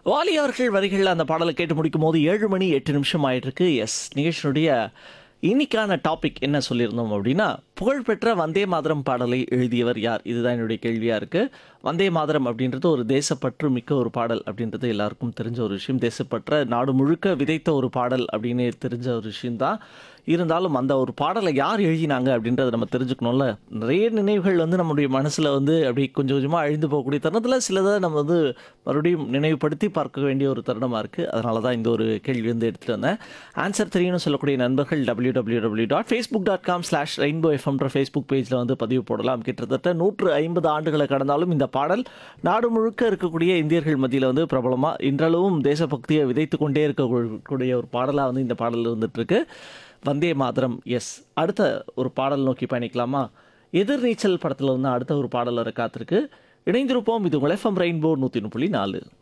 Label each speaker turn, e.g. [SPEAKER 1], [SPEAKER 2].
[SPEAKER 1] வாலி அவர்கள் வரிகளில் அந்த பாடலை கேட்டு முடிக்கும் போது ஏழு மணி எட்டு நிமிஷம் ஆயிட்டு இருக்கு எஸ் நிகழ்ச்சியினுடைய இன்னைக்கான டாபிக் என்ன சொல்லியிருந்தோம் அப்படின்னா புகழ்பெற்ற வந்தே மாதரம் பாடலை எழுதியவர் யார் இதுதான் என்னுடைய கேள்வியாக இருக்குது வந்தே மாதரம் அப்படின்றது ஒரு தேசப்பற்று மிக்க ஒரு பாடல் அப்படின்றது எல்லாருக்கும் தெரிஞ்ச ஒரு விஷயம் தேசப்பற்ற நாடு முழுக்க விதைத்த ஒரு பாடல் அப்படின்னு தெரிஞ்ச ஒரு விஷயம்தான் இருந்தாலும் அந்த ஒரு பாடலை யார் எழுதினாங்க அப்படின்றத நம்ம தெரிஞ்சுக்கணும்ல நிறைய நினைவுகள் வந்து நம்முடைய மனசில் வந்து அப்படி கொஞ்சம் கொஞ்சமாக அழிந்து போகக்கூடிய தருணத்தில் சிலதை நம்ம வந்து மறுபடியும் நினைவுபடுத்தி பார்க்க வேண்டிய ஒரு தருணமாக இருக்குது அதனால தான் இந்த ஒரு கேள்வி வந்து எடுத்துகிட்டு வந்தேன் ஆன்சர் தெரியணும்னு சொல்லக்கூடிய நண்பர்கள் W W W dot Facebook dot com slash rainbow எஃப்எம்ன்ற ஃபேஸ்புக் பேஜில் வந்து பதிவு போடலாம் கிட்டத்தட்ட நூற்று ஐம்பது ஆண்டுகளை கடந்தாலும் இந்த பாடல் நாடு முழுக்க இருக்கக்கூடிய இந்தியர்கள் மத்தியில் வந்து பிரபலமாக இன்றளவும் தேசபக்தியை விதைத்து கொண்டே இருக்கக்கூடிய ஒரு பாடலாக வந்து இந்த பாடல் வந்துட்டு இருக்கு வந்தே மாதரம் எஸ் அடுத்த ஒரு பாடல் நோக்கி பயணிக்கலாமா எதிர்நீச்சல் படத்தில் வந்து அடுத்த ஒரு பாடல் வர காத்திருக்கு இணைந்திருப்போம் இது உங்கள் எஃப்எம் ரெயின்போ நூற்றி புள்ளி நாலு